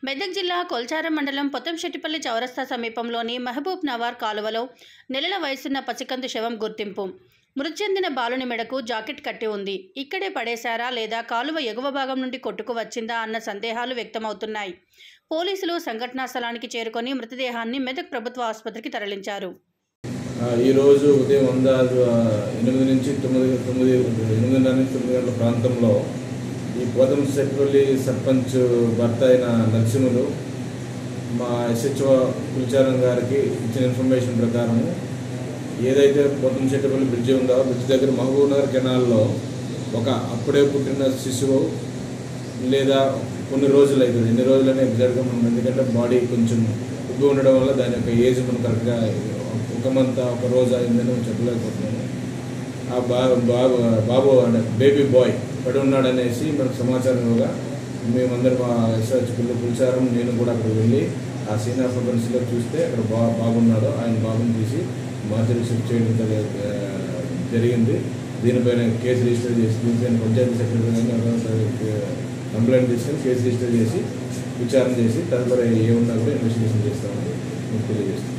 మెదక్ జిల్లా కొల్చారం మండలం పొత్తంశెట్టిపల్లి చౌరస్తా సమీపంలోని మహబూబ్ నవార్ కాలువలో నెలల వయసున్న పసికందు శవం గుర్తింపు మృతి చెందిన బాలుని మెడకు జాకెట్ కట్టి ఉంది ఇక్కడే పడేశారా లేదా కాలువ ఎగువ భాగం నుండి కొట్టుకు వచ్చిందా అన్న సందేహాలు వ్యక్తమవుతున్నాయి పోలీసులు సంఘటనా స్థలానికి చేరుకొని మృతదేహాన్ని మెదక్ ప్రభుత్వ ఆసుపత్రికి తరలించారు ఆ, ఈరోజు ఉదయం అందాజు ఆ, ఎనిమిది నుంచి తొమ్మిది తొమ్మిది ఎనిమిదిన్నర నుంచి తొమ్మిది గంటల ప్రాంతంలో ఈ పోతం సెట్పల్లి సర్పంచ్ భర్త అయిన నరసింహులు మా ఎస్హెచ్ఓ కులచారం గారికి ఇచ్చిన ఇన్ఫర్మేషన్ ప్రకారం ఏదైతే పోతం సెట్పల్లి బ్రిడ్జి ఉందో బ్రిడ్జ్ దగ్గర మహబూబ్ నగర్ కెనాల్లో ఒక అప్పుడే పుట్టిన శిశువు లేదా కొన్ని రోజులు అవుతుంది ఎన్ని రోజులని ఎగ్జాక్ట్గా మనం ఎందుకంటే బాడీ కొంచెం ఉబ్బి ఉండడం వల్ల దాని యొక్క ఏజ్ మనం కరెక్ట్గా ఒక మంత్ ఒక రోజు అయిందని మనం చెప్పలేకపోతున్నాము ఆ బా బాబు బాబు అంటే బేబీ బాయ్ పడి ఉన్నాడనేసి మనకు సమాచారం ఇవ్వగా మేమందరం మా ఎస్ఆర్హెచ్ పిల్లలు పిలిచారం నేను కూడా అక్కడికి వెళ్ళి ఆ సీనియర్ ఫోటోన్స్లో చూస్తే అక్కడ బా బాగున్నాడు ఆయన బాబుని తీసి మార్చరీ షిఫ్ట్ చేయడం జరి- ఆ, జరిగింది దీనిపైన కేసు రిజిస్టర్ చేసి దీనిపైన పంచాయతీ సెక్రటరీ కానీ కంప్లైంట్ తీసుకొని కేసు రిజిస్టర్ చేసి విచారణ చేసి తదుపరి ఏమున్నా కూడా ఇన్వెస్టిగేషన్ చేస్తామని మీకు తెలియజేస్తాం